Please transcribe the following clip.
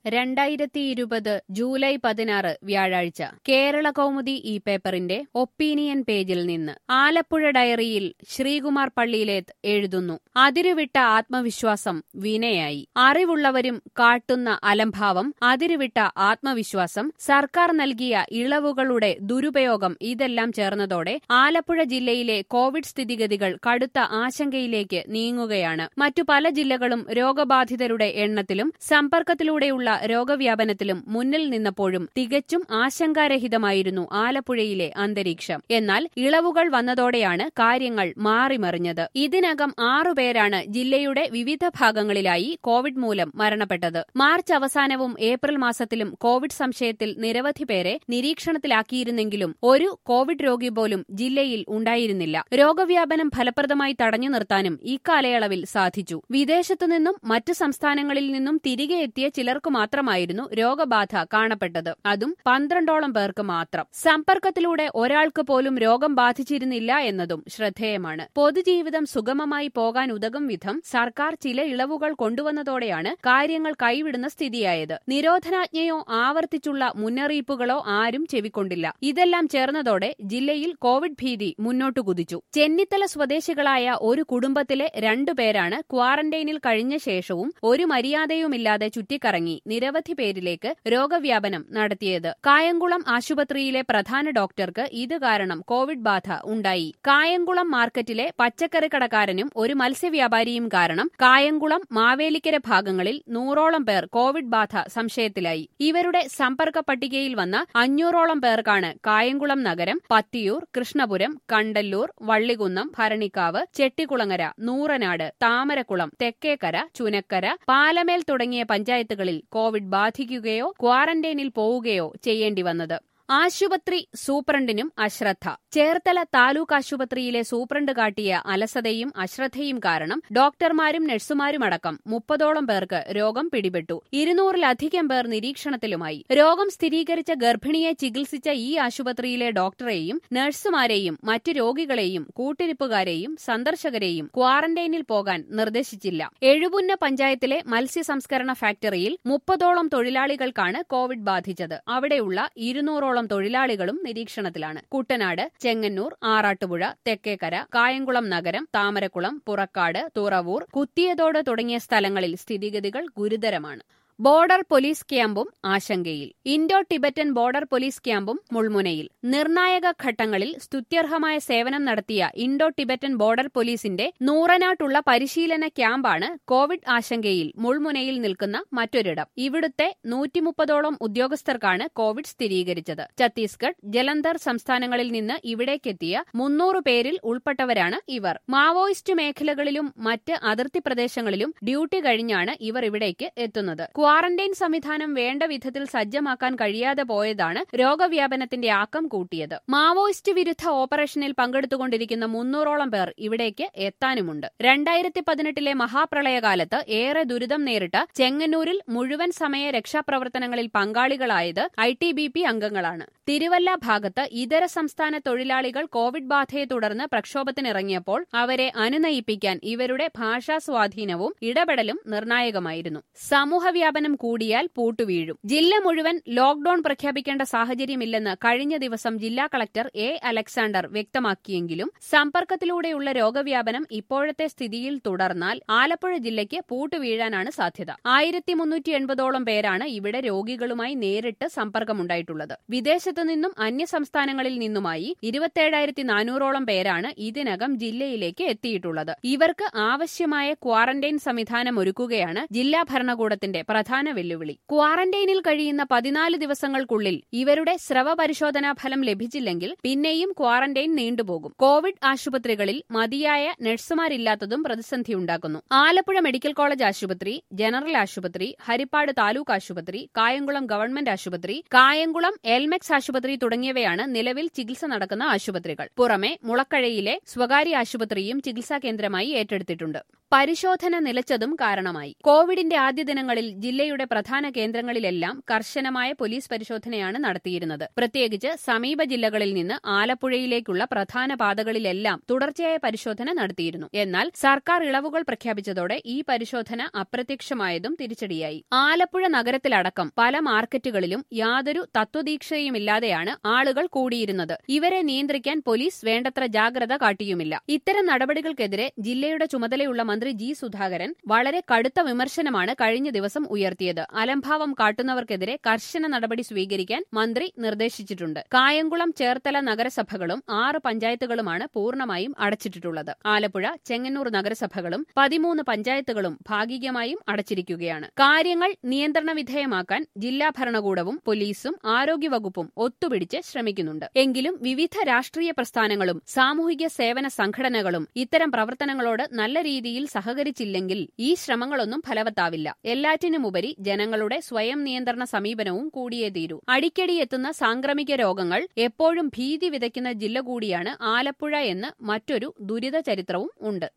രണ്ടായിരത്തി ഇരുപത് ജൂലൈ പതിനാറ് വ്യാഴാഴ്ച കേരള കൗമുദി ഈ പേപ്പറിന്റെ ഒപ്പീനിയൻ പേജിൽ നിന്ന് ആലപ്പുഴ ഡയറിയിൽ ശ്രീകുമാർ പള്ളിയിലേത്ത് എഴുതുന്നു അതിരുവിട്ട ആത്മവിശ്വാസം വിനയായി അറിവുള്ളവരും കാട്ടുന്ന അലംഭാവം അതിരുവിട്ട ആത്മവിശ്വാസം സർക്കാർ നൽകിയ ഇളവുകളുടെ ദുരുപയോഗം ഇതെല്ലാം ചേർന്നതോടെ ആലപ്പുഴ ജില്ലയിലെ കോവിഡ് സ്ഥിതിഗതികൾ കടുത്ത ആശങ്കയിലേക്ക് നീങ്ങുകയാണ് മറ്റു പല ജില്ലകളും രോഗബാധിതരുടെ എണ്ണത്തിലും സമ്പർക്കത്തിലൂടെയുള്ള രോഗവ്യാപനത്തിലും മുന്നിൽ നിന്നപ്പോഴും തികച്ചും ആശങ്കാരഹിതമായിരുന്നു ആലപ്പുഴയിലെ അന്തരീക്ഷം എന്നാൽ ഇളവുകൾ വന്നതോടെയാണ് കാര്യങ്ങൾ മാറിമറിഞ്ഞത് ഇതിനകം ആറുപേരാണ് ജില്ലയുടെ വിവിധ ഭാഗങ്ങളിലായി കോവിഡ് മൂലം മരണപ്പെട്ടത് മാർച്ച് അവസാനവും ഏപ്രിൽ മാസത്തിലും കോവിഡ് സംശയത്തിൽ നിരവധി പേരെ നിരീക്ഷണത്തിലാക്കിയിരുന്നെങ്കിലും ഒരു കോവിഡ് രോഗി പോലും ജില്ലയിൽ ഉണ്ടായിരുന്നില്ല രോഗവ്യാപനം ഫലപ്രദമായി തടഞ്ഞു നിർത്താനും ഇക്കാലയളവിൽ സാധിച്ചു വിദേശത്തുനിന്നും മറ്റ് സംസ്ഥാനങ്ങളിൽ നിന്നും തിരികെ എത്തിയ ചിലർക്ക് മാത്രമായിരുന്നു രോഗബാധ കാണപ്പെട്ടത് അതും പന്ത്രണ്ടോളം പേർക്ക് മാത്രം സമ്പർക്കത്തിലൂടെ ഒരാൾക്ക് പോലും രോഗം ബാധിച്ചിരുന്നില്ല എന്നതും ശ്രദ്ധേയമാണ് പൊതുജീവിതം സുഗമമായി പോകാൻ ഉതകും വിധം സർക്കാർ ചില ഇളവുകൾ കൊണ്ടുവന്നതോടെയാണ് കാര്യങ്ങൾ കൈവിടുന്ന സ്ഥിതിയായത് നിരോധനാജ്ഞയോ ആവർത്തിച്ചുള്ള മുന്നറിയിപ്പുകളോ ആരും ചെവിക്കൊണ്ടില്ല ഇതെല്ലാം ചേർന്നതോടെ ജില്ലയിൽ കോവിഡ് ഭീതി മുന്നോട്ടു കുതിച്ചു ചെന്നിത്തല സ്വദേശികളായ ഒരു കുടുംബത്തിലെ രണ്ടുപേരാണ് ക്വാറന്റൈനിൽ കഴിഞ്ഞ ശേഷവും ഒരു മര്യാദയുമില്ലാതെ ചുറ്റിക്കറങ്ങി നിരവധി പേരിലേക്ക് രോഗവ്യാപനം നടത്തിയത് കായംകുളം ആശുപത്രിയിലെ പ്രധാന ഡോക്ടർക്ക് ഇത് കാരണം കോവിഡ് ബാധ ഉണ്ടായി കായംകുളം മാർക്കറ്റിലെ പച്ചക്കറി കടക്കാരനും ഒരു മത്സ്യവ്യാപാരിയും കാരണം കായംകുളം മാവേലിക്കര ഭാഗങ്ങളിൽ നൂറോളം പേർ കോവിഡ് ബാധ സംശയത്തിലായി ഇവരുടെ സമ്പർക്ക പട്ടികയിൽ വന്ന അഞ്ഞൂറോളം പേർക്കാണ് കായംകുളം നഗരം പത്തിയൂർ കൃഷ്ണപുരം കണ്ടല്ലൂർ വള്ളികുന്നം ഭരണിക്കാവ് ചെട്ടിക്കുളങ്ങര നൂറനാട് താമരക്കുളം തെക്കേക്കര ചുനക്കര പാലമേൽ തുടങ്ങിയ പഞ്ചായത്തുകളിൽ കോവിഡ് ബാധിക്കുകയോ ക്വാറന്റൈനിൽ പോവുകയോ ചെയ്യേണ്ടി വന്നത് ആശുപത്രി സൂപ്രണ്ടിനും അശ്രദ്ധ ചേർത്തല താലൂക്ക് ആശുപത്രിയിലെ സൂപ്രണ്ട് കാട്ടിയ അലസതയും അശ്രദ്ധയും കാരണം ഡോക്ടർമാരും നഴ്സുമാരുമടക്കം മുപ്പതോളം പേർക്ക് രോഗം പിടിപെട്ടു ഇരുന്നൂറിലധികം പേർ നിരീക്ഷണത്തിലുമായി രോഗം സ്ഥിരീകരിച്ച ഗർഭിണിയെ ചികിത്സിച്ച ഈ ആശുപത്രിയിലെ ഡോക്ടറെയും നഴ്സുമാരെയും മറ്റു രോഗികളെയും കൂട്ടിരിപ്പുകാരെയും സന്ദർശകരെയും ക്വാറന്റൈനിൽ പോകാൻ നിർദ്ദേശിച്ചില്ല എഴുപുന്ന പഞ്ചായത്തിലെ മത്സ്യ സംസ്കരണ ഫാക്ടറിയിൽ മുപ്പതോളം തൊഴിലാളികൾക്കാണ് കോവിഡ് ബാധിച്ചത് അവിടെയുള്ള ഇരുന്നൂറോളം തൊഴിലാളികളും നിരീക്ഷണത്തിലാണ് കുട്ടനാട് ചെങ്ങന്നൂർ ആറാട്ടുപുഴ തെക്കേക്കര കായംകുളം നഗരം താമരക്കുളം പുറക്കാട് തുറവൂർ കുത്തിയതോട് തുടങ്ങിയ സ്ഥലങ്ങളിൽ സ്ഥിതിഗതികൾ ഗുരുതരമാണ് ബോർഡർ പോലീസ് ക്യാമ്പും ആശങ്കയിൽ ഇൻഡോ ടിബറ്റൻ ബോർഡർ പോലീസ് ക്യാമ്പും മുൾമുനയിൽ നിർണായക ഘട്ടങ്ങളിൽ സ്തുത്യർഹമായ സേവനം നടത്തിയ ഇൻഡോ ടിബറ്റൻ ബോർഡർ പോലീസിന്റെ നൂറനാട്ടുള്ള പരിശീലന ക്യാമ്പാണ് കോവിഡ് ആശങ്കയിൽ മുൾമുനയിൽ നിൽക്കുന്ന മറ്റൊരിടം ഇവിടുത്തെ നൂറ്റിമുപ്പതോളം ഉദ്യോഗസ്ഥർക്കാണ് കോവിഡ് സ്ഥിരീകരിച്ചത് ഛത്തീസ്ഗഡ് ജലന്ധർ സംസ്ഥാനങ്ങളിൽ നിന്ന് ഇവിടേക്കെത്തിയ മുന്നൂറ് പേരിൽ ഉൾപ്പെട്ടവരാണ് ഇവർ മാവോയിസ്റ്റ് മേഖലകളിലും മറ്റ് അതിർത്തി പ്രദേശങ്ങളിലും ഡ്യൂട്ടി കഴിഞ്ഞാണ് ഇവർ ഇവിടേക്ക് എത്തുന്നത് ക്വാറന്റൈൻ സംവിധാനം വേണ്ട വിധത്തിൽ സജ്ജമാക്കാൻ കഴിയാതെ പോയതാണ് രോഗവ്യാപനത്തിന്റെ ആക്കം കൂട്ടിയത് മാവോയിസ്റ്റ് വിരുദ്ധ ഓപ്പറേഷനിൽ പങ്കെടുത്തുകൊണ്ടിരിക്കുന്ന മുന്നൂറോളം പേർ ഇവിടേക്ക് എത്താനുമുണ്ട് രണ്ടായിരത്തി പതിനെട്ടിലെ മഹാപ്രളയകാലത്ത് ഏറെ ദുരിതം നേരിട്ട ചെങ്ങന്നൂരിൽ മുഴുവൻ സമയ രക്ഷാപ്രവർത്തനങ്ങളിൽ പങ്കാളികളായത് ഐ ടി ബി പി അംഗങ്ങളാണ് തിരുവല്ല ഭാഗത്ത് ഇതര സംസ്ഥാന തൊഴിലാളികൾ കോവിഡ് ബാധയെ തുടർന്ന് പ്രക്ഷോഭത്തിനിറങ്ങിയപ്പോൾ അവരെ അനുനയിപ്പിക്കാൻ ഇവരുടെ ഭാഷാ സ്വാധീനവും ഇടപെടലും നിർണായകമായിരുന്നു സമൂഹവ്യാപനം കൂടിയാൽ പൂട്ടുവീഴും ജില്ല മുഴുവൻ ലോക്ഡൌൺ പ്രഖ്യാപിക്കേണ്ട സാഹചര്യമില്ലെന്ന് കഴിഞ്ഞ ദിവസം ജില്ലാ കളക്ടർ എ അലക്സാണ്ടർ വ്യക്തമാക്കിയെങ്കിലും സമ്പർക്കത്തിലൂടെയുള്ള രോഗവ്യാപനം ഇപ്പോഴത്തെ സ്ഥിതിയിൽ തുടർന്നാൽ ആലപ്പുഴ ജില്ലയ്ക്ക് പൂട്ടുവീഴാനാണ് സാധ്യത ആയിരത്തി മുന്നൂറ്റി എൺപതോളം പേരാണ് ഇവിടെ രോഗികളുമായി നേരിട്ട് സമ്പർക്കമുണ്ടായിട്ടുള്ളത് വിദേശത്തു നിന്നും അന്യ സംസ്ഥാനങ്ങളിൽ നിന്നുമായി ഇരുപത്തേഴായിരത്തി നാനൂറോളം പേരാണ് ഇതിനകം ജില്ലയിലേക്ക് എത്തിയിട്ടുള്ളത് ഇവർക്ക് ആവശ്യമായ ക്വാറന്റൈൻ സംവിധാനം ഒരുക്കുകയാണ് ജില്ലാ ഭരണകൂടത്തിന്റെ പ്രധാന വെല്ലുവിളി ക്വാറന്റൈനിൽ കഴിയുന്ന പതിനാല് ദിവസങ്ങൾക്കുള്ളിൽ ഇവരുടെ സ്രവ പരിശോധനാ ഫലം ലഭിച്ചില്ലെങ്കിൽ പിന്നെയും ക്വാറന്റൈൻ നീണ്ടുപോകും കോവിഡ് ആശുപത്രികളിൽ മതിയായ നഴ്സുമാരില്ലാത്തതും പ്രതിസന്ധിയുണ്ടാക്കുന്നു ആലപ്പുഴ മെഡിക്കൽ കോളേജ് ആശുപത്രി ജനറൽ ആശുപത്രി ഹരിപ്പാട് താലൂക്ക് ആശുപത്രി കായംകുളം ഗവൺമെന്റ് ആശുപത്രി കായംകുളം എൽമെക്സ് ആശുപത്രി തുടങ്ങിയവയാണ് നിലവിൽ ചികിത്സ നടക്കുന്ന ആശുപത്രികൾ പുറമെ മുളക്കഴയിലെ സ്വകാര്യ ആശുപത്രിയും ചികിത്സാ കേന്ദ്രമായി ഏറ്റെടുത്തിട്ടുണ്ട് പരിശോധന നിലച്ചതും കാരണമായി കോവിഡിന്റെ ആദ്യ ദിനങ്ങളിൽ ജില്ലയുടെ പ്രധാന കേന്ദ്രങ്ങളിലെല്ലാം കർശനമായ പോലീസ് പരിശോധനയാണ് നടത്തിയിരുന്നത് പ്രത്യേകിച്ച് സമീപ ജില്ലകളിൽ നിന്ന് ആലപ്പുഴയിലേക്കുള്ള പ്രധാന പാതകളിലെല്ലാം തുടർച്ചയായ പരിശോധന നടത്തിയിരുന്നു എന്നാൽ സർക്കാർ ഇളവുകൾ പ്രഖ്യാപിച്ചതോടെ ഈ പരിശോധന അപ്രത്യക്ഷമായതും തിരിച്ചടിയായി ആലപ്പുഴ നഗരത്തിലടക്കം പല മാർക്കറ്റുകളിലും യാതൊരു തത്വദീക്ഷയുമില്ലാതെയാണ് ആളുകൾ കൂടിയിരുന്നത് ഇവരെ നിയന്ത്രിക്കാൻ പോലീസ് വേണ്ടത്ര ജാഗ്രത കാട്ടിയുമില്ല ഇത്തരം നടപടികൾക്കെതിരെ ജില്ലയുടെ ചുമതലയുള്ള മന്ത്രി ജി സുധാകരൻ വളരെ കടുത്ത വിമർശനമാണ് കഴിഞ്ഞ ദിവസം ഉയർത്തിയത് അലംഭാവം കാട്ടുന്നവർക്കെതിരെ കർശന നടപടി സ്വീകരിക്കാൻ മന്ത്രി നിർദ്ദേശിച്ചിട്ടുണ്ട് കായംകുളം ചേർത്തല നഗരസഭകളും ആറ് പഞ്ചായത്തുകളുമാണ് പൂർണ്ണമായും അടച്ചിട്ടിട്ടുള്ളത് ആലപ്പുഴ ചെങ്ങന്നൂർ നഗരസഭകളും പതിമൂന്ന് പഞ്ചായത്തുകളും ഭാഗികമായും അടച്ചിരിക്കുകയാണ് കാര്യങ്ങൾ നിയന്ത്രണ വിധേയമാക്കാൻ ജില്ലാ ഭരണകൂടവും പോലീസും ആരോഗ്യവകുപ്പും ഒത്തുപിടിച്ച് ശ്രമിക്കുന്നുണ്ട് എങ്കിലും വിവിധ രാഷ്ട്രീയ പ്രസ്ഥാനങ്ങളും സാമൂഹിക സേവന സംഘടനകളും ഇത്തരം പ്രവർത്തനങ്ങളോട് നല്ല രീതിയിൽ സഹകരിച്ചില്ലെങ്കിൽ ഈ ശ്രമങ്ങളൊന്നും ഫലവത്താവില്ല എല്ലാറ്റിനുമുപരി ജനങ്ങളുടെ സ്വയം നിയന്ത്രണ സമീപനവും കൂടിയേ തീരൂ അടിക്കടി എത്തുന്ന സാംക്രമിക രോഗങ്ങൾ എപ്പോഴും ഭീതി വിതയ്ക്കുന്ന ജില്ല കൂടിയാണ് ആലപ്പുഴ എന്ന് മറ്റൊരു ദുരിത ചരിത്രവും ഉണ്ട്